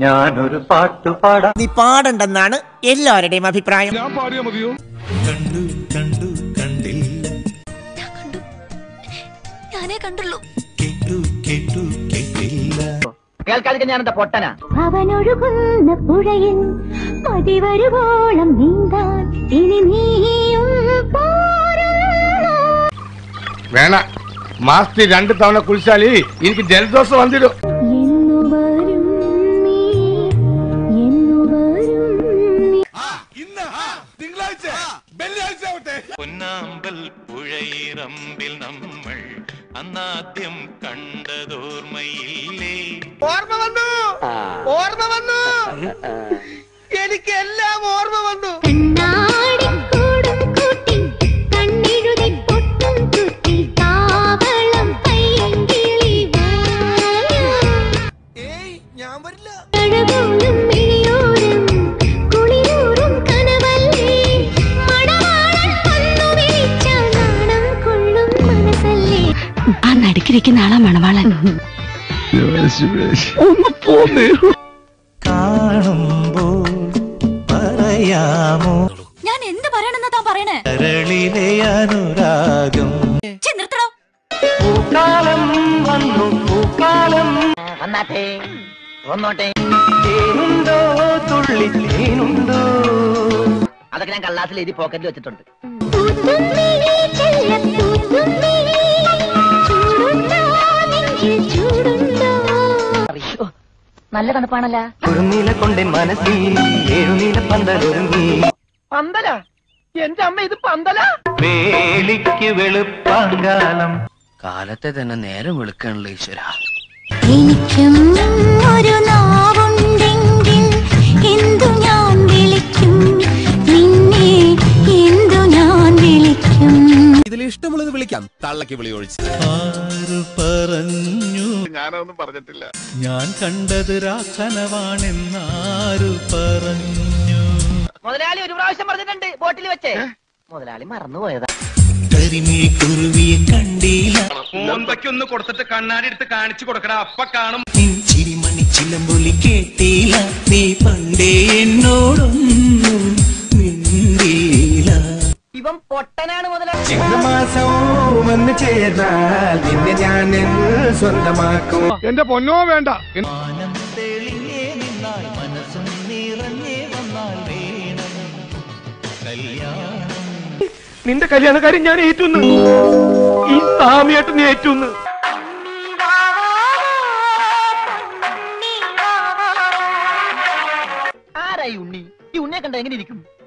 ഞാനൊരു പാട്ടു പാടാം നീ പാടണ്ടെന്നാണ് എല്ലാവരുടെയും അഭിപ്രായം ഞാനേ കണ്ടുള്ളൂ കേൾക്കാതിരിക്കാൻ ഞാൻ എന്താ പൊട്ടനാ അവനൊഴുകുന്ന പുഴയിൽ പതിവരുവോളം നീന്താൻ ഇനി നീയും പോരുന്നു വേണ മാസത്തിൽ രണ്ട് തവണ കുളിച്ചാല് എനിക്ക് ജലദോഷം വന്നിടും എന്നു വരും നീ എന്നു വരും നീ പൊന്നാമ്പൽ പുഴയിറമ്പിൽ നമ്മൾ അന്നാദ്യം കണ്ടതോർമ്മയില്ലേ ഓർമ്മ വന്നു ഓർമ്മ വന്നു എനിക്ക് എല്ലാം ഓർമ്മ വന്നു കണ്ണാടിക്കൂടും കൂട്ടി കണ്ണെഴുതി പൊട്ടും കുത്തി കാവളം പയ്യങ്കിളി ഏയ് ഞാൻ വരില്ല കഴകോലും മിഴിയോരം കുളിരൂറും കനവല്ലേ മണവാളൻ വന്നു വിളിച്ചാൽ നാണം കൊള്ളും മനസ്സല്ലേ ആ നടുക്കിരിക്കുന്ന ആളാ മണവാളൻ കാണുമ്പോൾ പറയാമോ ഞാൻ എന്ത് പറയണെന്നാ താൻ പറയണേ കരളിലെ അനുരാഗം ചെ നിർത്തണോ പൂക്കാലം വന്നു പൂക്കാലം വന്നാട്ടെ വന്നോട്ടെ തേനുണ്ടോ തുള്ളി തേനുണ്ടോ അതൊക്കെ ഞാൻ കള്ളാസിൽ എഴുതി പോക്കറ്റിൽ വെച്ചിട്ടുണ്ട് പൂത്തുമ്പിളി ചെല്ലപ്പൂത്തുമ്പിളി ചൂടുണ്ടോ നെഞ്ചിൽ ചൂടുണ്ടോ അറിയോ നല്ല തണുപ്പാണല്ലോ ഒരു നീല കൊണ്ടൻ മനസ്സിൽ ഏഴുനീല പന്തലൊരുങ്ങി പന്തല എന്റെ അമ്മ ഇത് പന്തല വേലിക്ക് വെളുപ്പാങ്കാലം കാലത്തെ തന്നെ നേരം വെളുക്കാണല്ലോ ഈശ്വര എനിക്കും ഒരു നാവുണ്ടെങ്കിൽ എന്തു ഞാൻ വിളിക്കും നിന്നെ എന്തു ഞാൻ വിളിക്കും ഇതിൽ ഇഷ്ടമുള്ളത് വിളിക്കാം തള്ളക്ക് വിളി ഒഴിച്ച് ആര് പറഞ്ഞു ഞാനൊന്നും പറഞ്ഞിട്ടില്ല ഞാൻ കണ്ടത് രാക്കനവാണെന്നാരു പറഞ്ഞു മുതലാളി ഒരു പ്രാവശ്യം പറഞ്ഞിട്ടുണ്ട് ബോട്ടിൽ വെച്ചേ മുതലാളി മറന്നുപോയതാ കരിമിഴി കുരുവിയെ കണ്ടില്ല ഒന്ന് കൊടുത്തിട്ട് കണ്ണാടി എടുത്ത് കാണിച്ചു കൊടുക്കടാ അപ്പ കാണും ചിരിമണി ചിലമ്പൊലി കേട്ടില്ല നീ പണ്ടേ എന്നോടൊന്നും മിണ്ടിയില്ല ഇവൻ പൊട്ടനാണ് മുതലാളി ചിങ്ങമാസവും വന്ന് ചേർന്നാൽ നിന്നെ ഞാൻ സ്വന്തമാക്കും എന്റെ പൊന്നോ വേണ്ട മാനം തെളിഞ്ഞേ നിന്നാൽ മനസ്സും നിറഞ്ഞേ വന്നാൽ വേണം കല്യാണം നിന്റെ കല്യാണക്കാരൻ ഞാൻ ഏറ്റുന്നു ഈ സാമിയായിട്ട് നീ ഏറ്റുന്നു ആരായി ഉണ്ണി ഈ ഉണ്ണിയെ കണ്ട എങ്ങനെ ഇരിക്കും